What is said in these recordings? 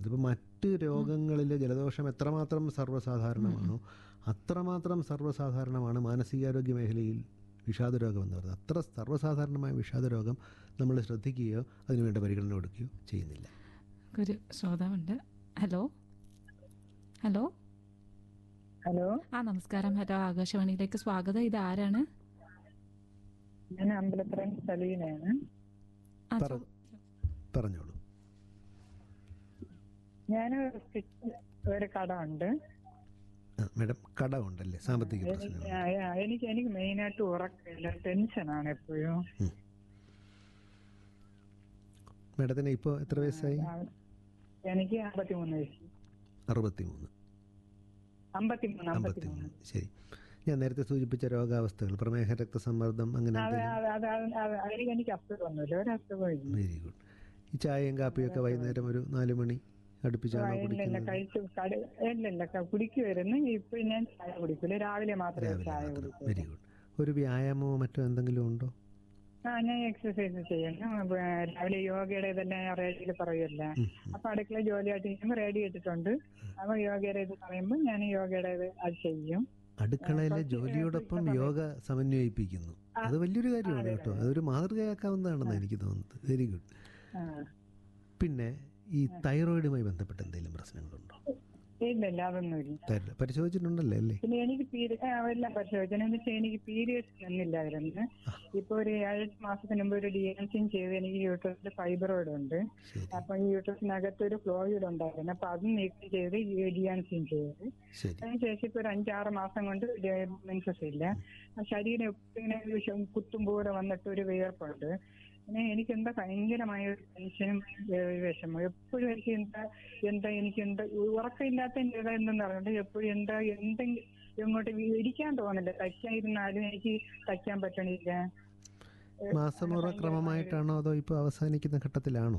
ഇപ്പോൾ മറ്റ് രോഗങ്ങളിൽ ജലദോഷം എത്രമാത്രം സർവ്വസാധാരണമാണോ അത്രമാത്രം സർവ്വസാധാരണമാണ് മാനസികാരോഗ്യ മേഖലയിൽ വിഷാദരോഗം എന്ന് പറയുന്നത് അത്ര സർവ്വസാധാരണമായ വിഷാദരോഗം നമ്മൾ ശ്രദ്ധിക്കുകയോ അതിനുവേണ്ട പരിഗണന കൊടുക്കുകയോ ചെയ്യുന്നില്ല ഒരു ശ്രോതാവുണ്ട് ഹലോ ഹലോ ഹലോ ആ നമസ്കാരം ഹലോ ആകാശവാണിയിലേക്ക് സ്വാഗതം ഇത് ആരാണ് ഞാൻ അമ്പലപ്പുറം സലീനയാണ് ആ, പറ പറഞ്ഞോളൂ ഞാൻ ഒരു കട ഉണ്ട് ആ മാഡം കടമുണ്ടല്ലേ സാമ്പത്തിക പ്രശ്നങ്ങൾ എനിക്ക് എനിക്ക് മെയിനായിട്ട് ഉറക്കമില്ല ടെൻഷനാണ് എപ്പോഴും ഉം. മാഡത്തിന് ഇപ്പോൾ എത്ര വയസ്സായി ആ, എനിക്ക് അമ്പത്തിമൂന്ന് വയസ്സ് അറുപത്തിമൂന്ന് അമ്പത്തിമൂന്ന് അമ്പത്തിമൂന്ന് അമ്പത്തിമൂന്ന് ശരി ഞാൻ നേരത്തെ സൂചിപ്പിച്ച രോഗാവസ്ഥകൾ പ്രമേഹ രക്തസമ്മർദ്ദം അങ്ങനെ അത് എന്തെങ്കിലും അത് അത് അത് അത് എനിക്ക് എനിക്ക് അസുഖമൊന്നുമില്ല ഒരു അസുഖവും ഇല്ല വെരി ഗുഡ് ഈ ചായയും കാപ്പിയൊക്കെ വൈകുന്നേരം ഒരു നാല് മണി അടുപ്പിച്ചാണോ ഇല്ല ഇല്ല കുടിക്കുന്നത് കഴിച്ചു കട ഇല്ല ഇല്ല ക- കുടിക്കുമായിരുന്നു ഇപ്പൊ ഞാൻ ചായ കുടിക്കില്ല രാവിലെ മാത്രമേ രാവിലെ ചായ മാത്രം കുടിക്കൂ വെരി ഗുഡ് ഒരു വ്യായാമമോ മറ്റോ എന്തെങ്കിലും ഉണ്ടോ ആ ഞാൻ എക്സസൈസ് ചെയ്യണം അപ്പൊ രാവിലെ യോഗയുടെ ഇതെല്ലാം റേഡിയോയിൽ പറയുമല്ല ഉം, ഉം. അപ്പൊ അടുക്കള ജോലിയായിട്ട് ചെയ്യുമ്പോൾ റേഡിയോ ഇട്ടിട്ടുണ്ട് അപ്പൊ യോഗയുടെ ഇത് പറയുമ്പോൾ ഞാൻ യോഗയുടെ ഇത് അത് ചെയ്യും അടുക്കളയിലെ കുറച്ച് ജോലിയോടൊപ്പം സമയം- യോഗ സമന്വയിപ്പിക്കുന്നു അത് വലിയൊരു കാര്യമാണ് കേട്ടോ അതൊരു മാതൃകയാക്കാവുന്നതാണെന്ന് എനിക്ക് തോന്നുന്നത് വെരി ഗുഡ് ആ. പിന്നെ ഈ തൈറോയിഡുമായി ബന്ധപ്പെട്ട് എന്തെങ്കിലും പ്രശ്നങ്ങളുണ്ടോ ഇല്ല ഇല്ല അതൊന്നുമില്ല തൈറോയ്ഡ് പരിശോധിച്ചിട്ടുണ്ടല്ലേ അല്ലേ പിന്നെ എനിക്ക് പീരി- ആ, എല്ലാം പരിശോധിച്ചു എന്ന് വെച്ചാൽ എനിക്ക് പീരിയഡ്സ് നിന്നില്ലായിരുന്നു ഇപ്പൊ ഒരു ഏഴ് മാസത്തിന് മുമ്പ് ഒരു ഡി എൻ സിയും ചെയ്ത് എനിക്ക് യൂട്രസിൽ ഫൈബ്രോയിഡ് ഉണ്ട് ശരി അപ്പൊ ഈ യൂട്രസിനകത്ത് ഒരു ഫ്ലോയിഡ് ഉണ്ടായിരുന്നു അപ്പൊ അത് നീക്കം ചെയ്ത് ഡി എൻ സിയും ചെയ്ത് ശരി അതിനുശേഷം ഇപ്പൊ ഒരു അഞ്ചാറ് മാസം കൊണ്ട് മെൻസസ് ഇല്ല ആ ശരീരം എപ്പോഴും ഇങ്ങനെ ഒരു ശ- കുത്തും പോലെ വന്നിട്ട് ഒരു വിയർപ്പുണ്ട് പിന്നെ എനിക്ക് എന്താ ഭയങ്കരമായ ഒരു ടെൻഷനും ഏ, വിഷമം എപ്പോഴും എനിക്ക് എന്താ എന്താ എനിക്ക് എന്താ ഉറക്കമില്ലാത്ത എന്താ എന്തെന്ന് അറിയണ്ട എപ്പോഴും എന്താ എന്തെങ്കിലും ഇങ്ങോട്ട് വി- ഇരിക്കാൻ തോന്നില്ല തയ്ക്കാതിരുന്നാലും എനിക്ക് തയ്ക്കാൻ പറ്റണില്ല മാസമുറ ക്രമമായിട്ടാണോ അതോ ഇപ്പോൾ അവസാനിക്കുന്ന ഘട്ടത്തിലാണോ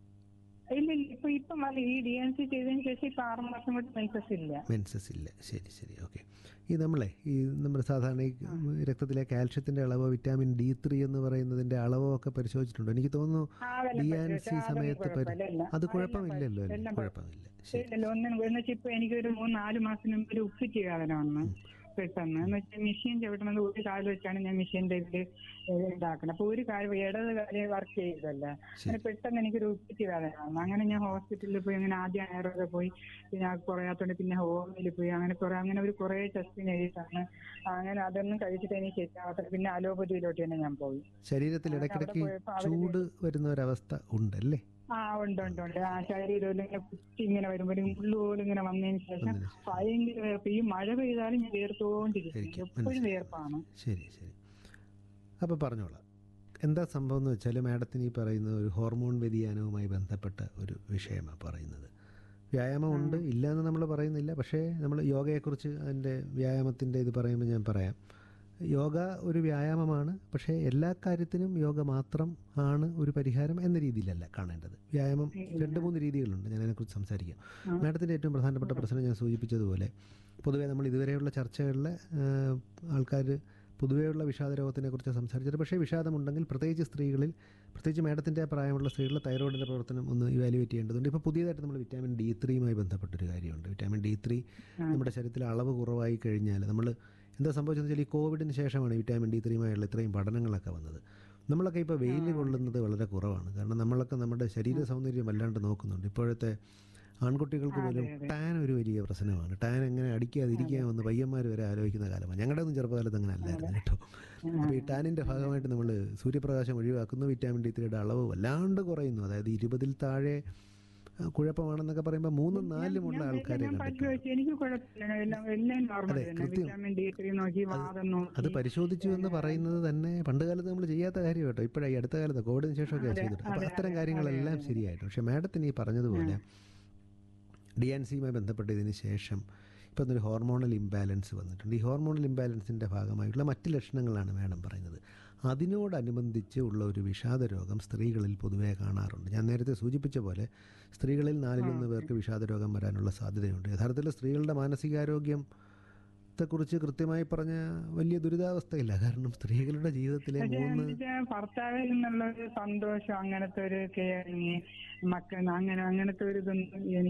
ഇല്ല ഇല്ല ഇപ്പൊ ഇപ്പൊ മതി ഈ ഡി എൻ സി ചെയ്തതിന് ശേഷം ഇപ്പൊ ആറ് മാസം കൊണ്ട് മെൻസസ് ഇല്ല മെൻസസ് ഇല്ല ശരി ശരി ഓക്കെ ഈ നമ്മളെ ഈ നമ്മൾ സാധാരണ ഈ രക്തത്തിലെ കാൽഷ്യത്തിൻ്റെ അളവോ വിറ്റാമിൻ ഡി ത്രീ എന്ന് പറയുന്നതിൻ്റെ അളവോ ഒക്കെ പരിശോധിച്ചിട്ടുണ്ടോ എനിക്ക് തോന്നുന്നു ആ, അതെല്ലാം ഡി ആൻ പരിശോധിച്ചു. സി ആ, അതൊന്നും സമയത്ത് പരി- കുഴപ്പമില്ല. എല്ലാം. അത് ആ, കുഴപ്പമില്ലല്ലോ അല്ലേ എല്ലാം കുഴപ്പമില്ല ശരി ഇല്ലല്ലോ ഒന്നിനും എന്ന് വെച്ചാൽ ഇപ്പൊ എനിക്കൊരു മൂന്ന് നാല് മാസത്തിന് മുമ്പ് ഒരു ഉപ്പിച്ച് വേദന വന്നു പെട്ടെന്ന് എന്ന് വെച്ചാൽ മെഷീൻ ചവിട്ടണത് ഒരു കാല് വെച്ചാണ് ഞാൻ മെഷീന്റെ ഇതില് ഇതാക്കുന്നത് അപ്പൊ ഒരു കാല് ഇടത് കാല് വർക്ക് ചെയ്തല്ല അങ്ങനെ പെട്ടെന്ന് എനിക്കൊരു ഉപ്പിച്ച് വേദന വന്നു അങ്ങനെ ഞാൻ ഹോസ്പിറ്റലിൽ പോയി അങ്ങനെ ആദ്യം ആയുർവേദ പോയി പിന്നെ അത് കുറയാത്തോണ്ട് പിന്നെ ഹോമിൽ പോയി അങ്ങനെ കുറെ അങ്ങനെ ഒരു കുറെ ടെസ്റ്റിന് എഴുതിയിട്ടാണ് അങ്ങനെ അതൊന്നും കഴിച്ചിട്ട് എനിക്ക് ശരിയാവാത്ത പിന്നെ അലോപ്പതിയിലോട്ട് തന്നെ ഞാൻ പോയി ശരീരത്തിൽ ഇടയ്ക്കിടയ്ക്ക് പോയപ്പോ അവര് ചൂട് വരുന്ന ഒരവസ്ഥ ഉണ്ടല്ലേ ആ ഉണ്ട് ഉണ്ട് ഉണ്ട് ആ ശരീരം ഇങ്ങനെ കുത്തി ഇങ്ങനെ വരുമ്പോ ഒരു മുള്ളു പോലും ഇങ്ങനെ വന്നതിന് ശേഷം ഭയങ്കര വേർപ്പ് ഈ മഴ പെയ്താലും ഞാൻ വേർത്തോണ്ടിരിക്കും ശരിക്കും എപ്പോഴും വേർപ്പാണ് ശരി ശരി അപ്പോൾ പറഞ്ഞോളാം എന്താ സംഭവം എന്ന് വെച്ചാൽ മാഡത്തിന് ഈ പറയുന്ന ഒരു ഹോർമോൺ വ്യതിയാനവുമായി ബന്ധപ്പെട്ട ഒരു വിഷയമാണ് പറയുന്നത് വ്യായാമം ഉണ്ട് ഇല്ല എന്ന് നമ്മൾ പറയുന്നില്ല പക്ഷേ നമ്മൾ യോഗയെക്കുറിച്ച് അതിൻ്റെ വ്യായാമത്തിൻ്റെ ഇത് പറയുമ്പോൾ ഞാൻ പറയാം യോഗ ഒരു വ്യായാമമാണ് പക്ഷേ എല്ലാ കാര്യത്തിനും യോഗ മാത്രം ആണ് ഒരു പരിഹാരം എന്ന രീതിയിലല്ല കാണേണ്ടത് വ്യായാമം രണ്ട് മൂന്ന് രീതികളുണ്ട് ഞാൻ അതിനെക്കുറിച്ച് സംസാരിക്കാം മാഡത്തിൻ്റെ ഏറ്റവും പ്രധാനപ്പെട്ട പ്രശ്നം ഞാൻ സൂചിപ്പിച്ചതുപോലെ പൊതുവേ നമ്മൾ ഇതുവരെയുള്ള ചർച്ചകളിൽ ആൾക്കാർ പൊതുവെയുള്ള വിഷാദ രോഗത്തിനെ കുറിച്ച് സംസാരിച്ചത് പക്ഷേ വിഷാദമുണ്ടെങ്കിൽ പ്രത്യേകിച്ച് സ്ത്രീകളിൽ പ്രത്യേകിച്ച് മാഡത്തിൻ്റെ പ്രായമുള്ള സ്ത്രീകളിൽ തൈറോയിഡിൻ്റെ പ്രവർത്തനം ഒന്ന് ഇവാലുവേറ്റ് ചെയ്യേണ്ടതുണ്ട് ഇപ്പോൾ പുതിയതായിട്ട് നമ്മൾ വിറ്റാമിൻ ഡി ത്രീയുമായി ബന്ധപ്പെട്ടൊരു കാര്യമുണ്ട് വിറ്റാമിൻ ഡി ത്രീ നമ്മുടെ ശരീരത്തിൽ അളവ് കുറവായി കഴിഞ്ഞാൽ നമ്മൾ എന്താ സംഭവിച്ചതെന്ന് വെച്ചാൽ ഈ കോവിഡിന് ശേഷമാണ് വിറ്റാമിൻ ഡി ത്രീയുമായുള്ള ഇത്രയും പഠനങ്ങളൊക്കെ വന്നത് നമ്മളൊക്കെ ഇപ്പോൾ വെയിൽ കൊള്ളുന്നത് വളരെ കുറവാണ് കാരണം നമ്മളൊക്കെ നമ്മുടെ ശരീര സൗന്ദര്യം വല്ലാണ്ട് നോക്കുന്നുണ്ട് ഇപ്പോഴത്തെ ആൺകുട്ടികൾക്ക് പോലും ടാൻ ഒരു വലിയ പ്രശ്നമാണ് ടാൻ എങ്ങനെ അടിക്കാതിരിക്കാമെന്ന് പയ്യന്മാർ വരെ ആലോചിക്കുന്ന കാലമാണ് ഞങ്ങളുടെ ഒന്നും ചെറുപ്പകാലത്ത് അങ്ങനെ അല്ലായിരുന്നു കേട്ടോ അപ്പോൾ ഈ ടാനിൻ്റെ ഭാഗമായിട്ട് നമ്മൾ സൂര്യപ്രകാശം ഒഴിവാക്കുന്നു വിറ്റാമിൻ ഡി ത്രീയുടെ അളവ് വല്ലാണ്ട് കുറയുന്നു അതായത് ഇരുപതിൽ താഴെ ആ, കുഴപ്പമാണെന്നൊക്കെ പറയുമ്പോൾ മൂന്നും നാലുമുള്ള ആൾക്കാരെ ഞാൻ കണ്ടിട്ടുണ്ട് പരിശോധിച്ചു എനിക്ക് കുഴപ്പമില്ല എല്ലാം എല്ലാം നോർമൽ അതെ, തന്നെ കൃത്യം. വിറ്റാമിൻ ഡി ത്രീ നോക്കി വാദം അത് നോക്കി പരിശോധിച്ചു എന്ന് പറയുന്നത് തന്നെ പണ്ട് കാലത്ത് നമ്മൾ ചെയ്യാത്ത കാര്യം കേട്ടോ ഇപ്പോഴായി അടുത്ത കാലത്ത് കോവിഡിന് ശേഷമൊക്കെ ചെയ്തിട്ട് അപ്പോൾ അത്തരം കാര്യങ്ങളെല്ലാം ശരിയായിട്ട് പക്ഷേ മാഡത്തിന് ഈ പറഞ്ഞതുപോലെ ഡി എൻ സിയുമായി ബന്ധപ്പെട്ട് ഇതിന് ശേഷം ഇപ്പം ഒരു ഹോർമോണൽ ഇംബാലൻസ് വന്നിട്ടുണ്ട് ഈ ഹോർമോണൽ ഇംബാലൻസിൻ്റെ ഭാഗമായിട്ടുള്ള മറ്റ് ലക്ഷണങ്ങളാണ് മാഡം പറയുന്നത് അതിനോടനുബന്ധിച്ച് ഉള്ള ഒരു വിഷാദ രോഗം സ്ത്രീകളിൽ പൊതുവേ കാണാറുണ്ട് ഞാൻ നേരത്തെ സൂചിപ്പിച്ച പോലെ സ്ത്രീകളിൽ നാലിലൊന്ന് പേർക്ക് വിഷാദ രോഗം വരാനുള്ള സാധ്യതയുണ്ട് യഥാർത്ഥത്തിൽ സ്ത്രീകളുടെ മാനസികാരോഗ്യം ത്തെക്കുറിച്ച് കൃത്യമായി പറഞ്ഞ വലിയ ദുരിതാവസ്ഥയില്ല കാരണം സ്ത്രീകളുടെ ജീവിതത്തിലെ പക്ഷേ മൂന്ന് എന്നുവെച്ചാ ഭർത്താവിൽ നിന്നുള്ള ഒരു സന്തോഷം അങ്ങനത്തെ ഒരു കെയറിങ് മക്കൾ അങ്ങനെ അങ്ങനത്തെ ഒരു ഇതൊന്നും എനിക്ക്